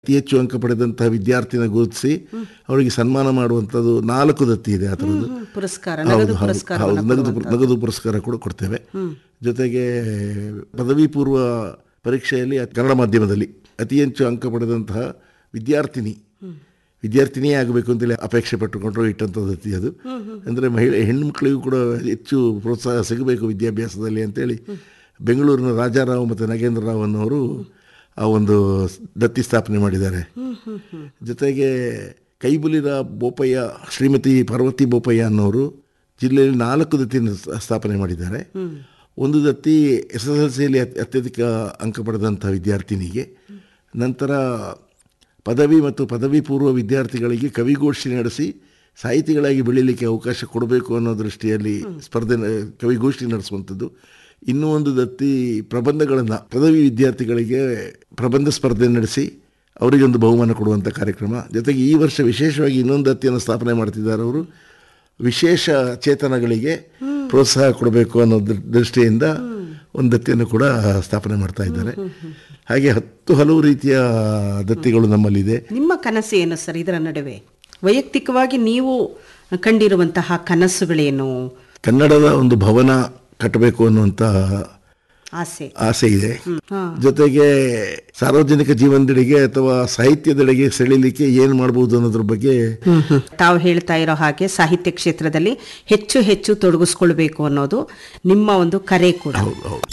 ಅತಿ ಹೆಚ್ಚು ಅಂಕ ಪಡೆದಂತಹ ವಿದ್ಯಾರ್ಥಿನ ಗುರುತಿಸಿ ಅವರಿಗೆ ಸನ್ಮಾನ ಮಾಡುವಂಥದ್ದು ನಾಲ್ಕು ದತ್ತಿ ಇದೆ ಆ ಥರದ್ದು ಹ್ಮ್, ಪುರಸ್ಕಾರ ಹೌದು ನಗದು ಹೌದು ಪುರಸ್ಕಾರ ಹೌದು ನಗದು ನಗದು ಪುರಸ್ಕಾರ ಕೂಡ ಕೊಡ್ತೇವೆ ಜೊತೆಗೆ ಪದವಿ ಪೂರ್ವ ಪರೀಕ್ಷೆಯಲ್ಲಿ ಕನ್ನಡ ಮಾಧ್ಯಮದಲ್ಲಿ ಅತಿ ಹೆಚ್ಚು ಅಂಕ ಪಡೆದಂತಹ ವಿದ್ಯಾರ್ಥಿನಿ ವಿದ್ಯಾರ್ಥಿನಿಯೇ ಆಗಬೇಕು ಅಂತೇಳಿ ಅಪೇಕ್ಷೆ ಪಟ್ಟುಕೊಂಡ್ರು ಇಟ್ಟಂಥದ್ದು ಅದು ಅಂದರೆ ಮಹಿಳೆ ಹೆಣ್ಣು ಮಕ್ಕಳಿಗೂ ಕೂಡ ಹೆಚ್ಚು ಪ್ರೋತ್ಸಾಹ ಸಿಗಬೇಕು ವಿದ್ಯಾಭ್ಯಾಸದಲ್ಲಿ ಅಂತೇಳಿ ಬೆಂಗಳೂರಿನ ರಾಜಾರಾವ್ ಮತ್ತು ನಾಗೇಂದ್ರ ರಾವ್ ಅನ್ನೋರು ಆ ಒಂದು ದತ್ತಿ ಸ್ಥಾಪನೆ ಮಾಡಿದ್ದಾರೆ ಜೊತೆಗೆ ಕೈಬುಲಿರ ಬೋಪಯ್ಯ ಶ್ರೀಮತಿ ಪಾರ್ವತಿ ಬೋಪಯ್ಯ ಅನ್ನೋರು ಜಿಲ್ಲೆಯಲ್ಲಿ ನಾಲ್ಕು ದತ್ತಿನ ಸ್ಥಾಪನೆ ಮಾಡಿದ್ದಾರೆ ಒಂದು ದತ್ತಿ ಎಸ್ ಎಸ್ ಎಲ್ ಸಿಯಲ್ಲಿ ಅತ್ಯಧಿಕ ಅಂಕ ಪಡೆದಂಥ ವಿದ್ಯಾರ್ಥಿನಿಗೆ ನಂತರ ಪದವಿ ಮತ್ತು ಪದವಿ ಪೂರ್ವ ವಿದ್ಯಾರ್ಥಿಗಳಿಗೆ ಕವಿಗೋಷ್ಠಿ ನಡೆಸಿ ಸಾಹಿತಿಗಳಾಗಿ ಬೆಳೀಲಿಕ್ಕೆ ಅವಕಾಶ ಕೊಡಬೇಕು ಅನ್ನೋ ದೃಷ್ಟಿಯಲ್ಲಿ ಸ್ಪರ್ಧೆ ನ- ಕವಿಗೋಷ್ಠಿ ನಡೆಸುವಂಥದ್ದು ಇನ್ನೂ ಒಂದು ದತ್ತಿ ಪ್ರಬಂಧಗಳನ್ನು ಪದವಿ ವಿದ್ಯಾರ್ಥಿಗಳಿಗೆ ಪ್ರಬಂಧ ಸ್ಪರ್ಧೆ ನಡೆಸಿ ಅವರಿಗೆ ಒಂದು ಬಹುಮಾನ ಕೊಡುವಂಥ ಕಾರ್ಯಕ್ರಮ ಜೊತೆಗೆ ಈ ವರ್ಷ ವಿಶೇಷವಾಗಿ ಇನ್ನೊಂದು ದತ್ತಿಯನ್ನು ಸ್ಥಾಪನೆ ಮಾಡ್ತಿದ್ದಾರೆ ಅವರು ವಿಶೇಷ ಚೇತನಗಳಿಗೆ ಪ್ರೋತ್ಸಾಹ ಕೊಡಬೇಕು ಅನ್ನೋ ದೃ- ದೃಷ್ಟಿಯಿಂದ ಒಂದು ದತ್ತಿಯನ್ನು ಕೂಡ ಸ್ಥಾಪನೆ ಮಾಡ್ತಾ ಇದ್ದಾರೆ ಹಾಗೆ ಹತ್ತು ಹಲವು ರೀತಿಯ ದತ್ತಿಗಳು ನಮ್ಮಲ್ಲಿದೆ ನಿಮ್ಮ ಕನಸು ಏನು ಸರ್ ಇದರ ನಡುವೆ ವೈಯಕ್ತಿಕವಾಗಿ ನೀವು ಕಂಡಿರುವಂತಹ ಕನಸುಗಳೇನು ಕನ್ನಡದ ಒಂದು ಭವನ ಕಟ್ಟಬೇಕು ಅನ್ನುವಂಥ ಆಸೆ ಆಸೆ ಇದೆ ಹಾ. ಜೊತೆಗೆ ಸಾರ್ವಜನಿಕ ಜೀವನದೆಡೆಗೆ ಅಥವಾ ಸಾಹಿತ್ಯದೆಡೆಗೆ ಸೆಳೀಲಿಕ್ಕೆ ಏನು ಮಾಡ್ಬೋದು ಅನ್ನೋದ್ರ ಬಗ್ಗೆ ತಾವು ಹೇಳ್ತಾ ಇರೋ ಹಾಗೆ ಸಾಹಿತ್ಯ ಕ್ಷೇತ್ರದಲ್ಲಿ ಹೆಚ್ಚು ಹೆಚ್ಚು ತೊಡಗಿಸ್ಕೊಳ್ಬೇಕು ಅನ್ನೋದು ನಿಮ್ಮ ಒಂದು ಕರೆ ಕೂಡ ಹೌದು ಹೌದು